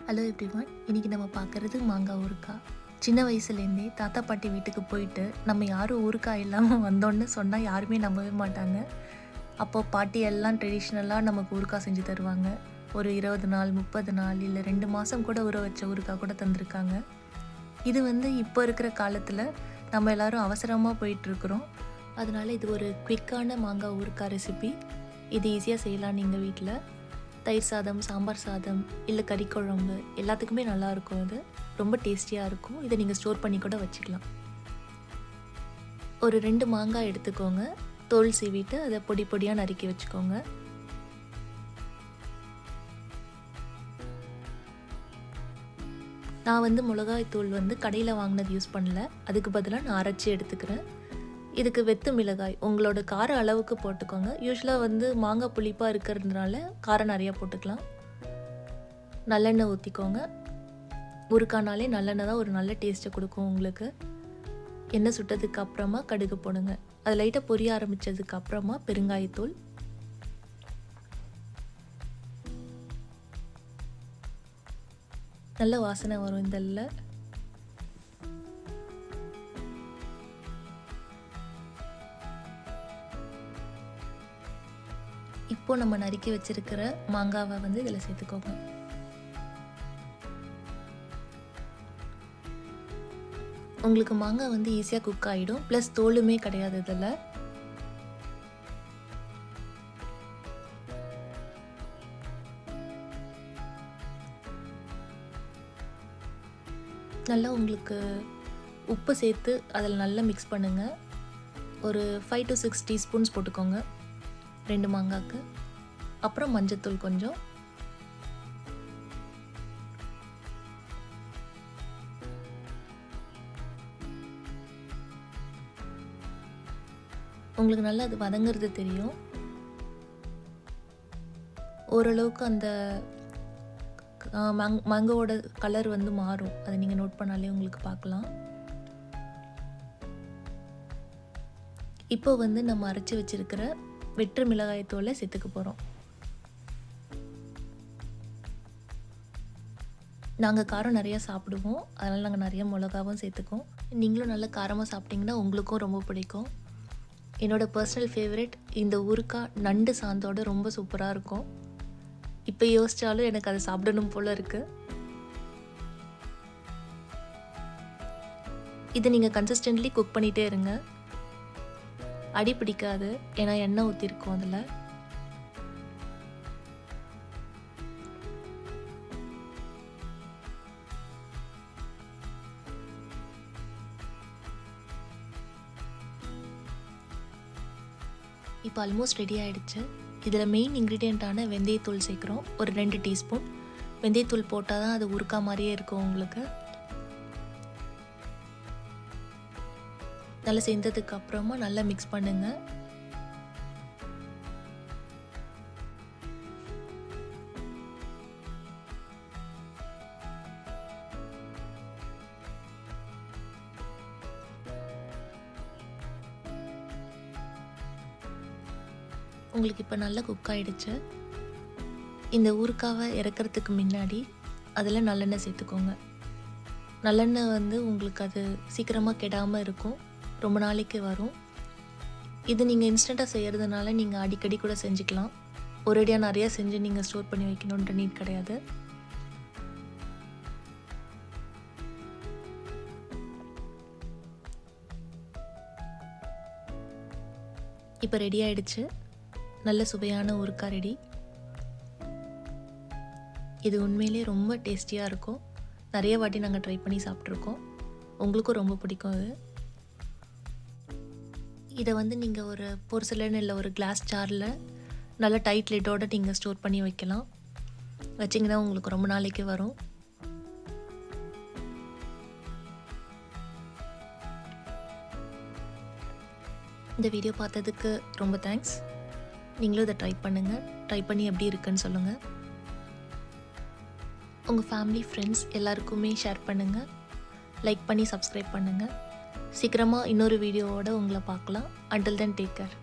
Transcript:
hello everyone இன்றைக்கி நம்ம பார்க்குறது மாங்காய் ஊறுக்காய் சின்ன வயசுலேருந்தே தாத்தா பாட்டி வீட்டுக்கு போயிட்டு நம்ம யாரும் ஊறுக்காய் இல்லாமல் வந்தோன்னு சொன்னால் யாருமே நம்பவே மாட்டாங்க அப்போ பாட்டி எல்லாம் ட்ரெடிஷ்னலாக நமக்கு ஊறுக்காய் செஞ்சு தருவாங்க ஒரு இருபது நாள் முப்பது நாள் இல்லை ரெண்டு மாதம் கூட ஊற வச்ச ஊறுக்காய் கூட தந்திருக்காங்க இது வந்து இப்போ இருக்கிற காலத்தில் நம்ம எல்லாரும் அவசரமாக போயிட்டுருக்குறோம் அதனால இது ஒரு குயிக்கான மாங்காய் ஊறுக்காய் ரெசிபி இது ஈஸியாக செய்யலாம் நீங்கள் வீட்டில் தயிர் சாதம் சாம்பார் சாதம் இல்லை கறி குழம்பு எல்லாத்துக்குமே நல்லா இருக்கும் இது ரொம்ப டேஸ்டியாக இருக்கும் இதை நீங்கள் ஸ்டோர் பண்ணி கூட வச்சுக்கலாம் ஒரு ரெண்டு மாங்காய் எடுத்துக்கோங்க தோல் சீவிட்டு அதை பொடி பொடியாக நறுக்கி வச்சுக்கோங்க நான் வந்து மிளகாய் தூள் வந்து கடையில் வாங்கினது யூஸ் பண்ணல அதுக்கு பதிலாக நான் அரைச்சி எடுத்துக்கிறேன் இதுக்கு வெத்து மிளகாய் உங்களோட கார அளவுக்கு போட்டுக்கோங்க யூஸ்வலாக வந்து மாங்காய் புளிப்பாக இருக்கிறதுனால காரம் நிறையா போட்டுக்கலாம் நல்லெண்ணெய் ஊற்றிக்கோங்க முறுக்கானாலே நல்லெண்ணெய் தான் ஒரு நல்ல டேஸ்ட்டை கொடுக்கும் உங்களுக்கு எண்ணெய் சுட்டதுக்கு அப்புறமா கடுகு போடுங்க அது லைட்டாக பொரிய ஆரம்பித்ததுக்கு அப்புறமா பெருங்காயத்தூள் நல்ல வாசனை வரும் இதெல்லாம் இப்போ நம்ம நறுக்கி வச்சிருக்கிற மாங்காவை வந்து இதில் சேர்த்துக்கோங்க உங்களுக்கு மாங்காய் வந்து ஈஸியாக குக் ஆகிடும் ப்ளஸ் தோலுமே கிடையாது இதில் நல்லா உங்களுக்கு உப்பு சேர்த்து அதில் நல்லா மிக்ஸ் பண்ணுங்கள் ஒரு ஃபைவ் டு சிக்ஸ் டீஸ்பூன்ஸ் போட்டுக்கோங்க ரெண்டு மாங்காய்க்கு அப்புறம் மஞ்சத்தூள் கொஞ்சம் உங்களுக்கு நல்லா அது வதங்கிறது தெரியும் ஓரளவுக்கு அந்த மேங் மேங்கோவோட கலர் வந்து மாறும் அதை நீங்கள் நோட் பண்ணாலே உங்களுக்கு பார்க்கலாம் இப்போ வந்து நம்ம அரைச்சி வச்சிருக்கிற வெற்று மிளகாய் தூளை சேர்த்துக்க போகிறோம் நாங்கள் காரம் நிறையா சாப்பிடுவோம் அதனால் நாங்கள் நிறைய மிளகாவும் சேர்த்துக்கோம் நீங்களும் நல்ல காரமாக சாப்பிட்டிங்கன்னா உங்களுக்கும் ரொம்ப பிடிக்கும் என்னோடய பர்சனல் ஃபேவரெட் இந்த ஊறுக்காய் நண்டு சாந்தோட ரொம்ப சூப்பராக இருக்கும் இப்போ யோசிச்சாலும் எனக்கு அதை சாப்பிடணும் போல் இருக்குது இதை நீங்கள் கன்சிஸ்டன்ட்லி குக் பண்ணிகிட்டே இருங்க அடி பிடிக்காது ஏன்னா எண்ணெய் ஊற்றிருக்கோம் அதில் இப்போ ஆல்மோஸ்ட் ரெடி ஆகிடுச்சு இதில் மெயின் இன்க்ரீடியண்ட்டான வெந்தயத்தூள் சேர்க்குறோம் ஒரு ரெண்டு டீஸ்பூன் வெந்தயத்தூள் போட்டால் தான் அது உருக்கா மாதிரியே இருக்கும் உங்களுக்கு நல்லா செஞ்சதுக்கு அப்புறமா நல்லா மிக்ஸ் பண்ணுங்க உங்களுக்கு இப்போ நல்லா குக் ஆகிடுச்சு இந்த ஊறுக்காவை இறக்கிறதுக்கு முன்னாடி அதில் நல்லெண்ணெய் சேர்த்துக்கோங்க நல்லெண்ணெய் வந்து உங்களுக்கு அது சீக்கிரமாக கெடாமல் இருக்கும் ரொம்ப நாளைக்கு வரும் இது நீங்கள் இன்ஸ்டண்ட்டாக செய்கிறதுனால நீங்கள் அடிக்கடி கூட செஞ்சுக்கலாம் ஒரேடியாக நிறையா செஞ்சு நீங்கள் ஸ்டோர் பண்ணி வைக்கணுன்ற நீட் கிடையாது இப்போ ரெடி ஆயிடுச்சு நல்ல சுவையான ஊறுக்காய் ரெடி இது உண்மையிலே ரொம்ப டேஸ்டியாக இருக்கும் நிறைய வாட்டி நாங்கள் ட்ரை பண்ணி சாப்பிட்ருக்கோம் உங்களுக்கும் ரொம்ப பிடிக்கும் அது இதை வந்து நீங்கள் ஒரு பொருசலன் இல்லை ஒரு கிளாஸ் ஜாரில் நல்ல டைட் லிட்டோடு நீங்கள் ஸ்டோர் பண்ணி வைக்கலாம் வச்சிங்கன்னா உங்களுக்கு ரொம்ப நாளைக்கு வரும் இந்த வீடியோ பார்த்ததுக்கு ரொம்ப தேங்க்ஸ் நீங்களும் இதை ட்ரை பண்ணுங்கள் ட்ரை பண்ணி எப்படி இருக்குன்னு சொல்லுங்கள் உங்கள் ஃபேமிலி ஃப்ரெண்ட்ஸ் எல்லாருக்குமே ஷேர் பண்ணுங்கள் லைக் பண்ணி சப்ஸ்கிரைப் பண்ணுங்கள் சீக்கிரமாக இன்னொரு வீடியோவோட உங்களை பார்க்கலாம் அண்டில் தென் டேக் கேர்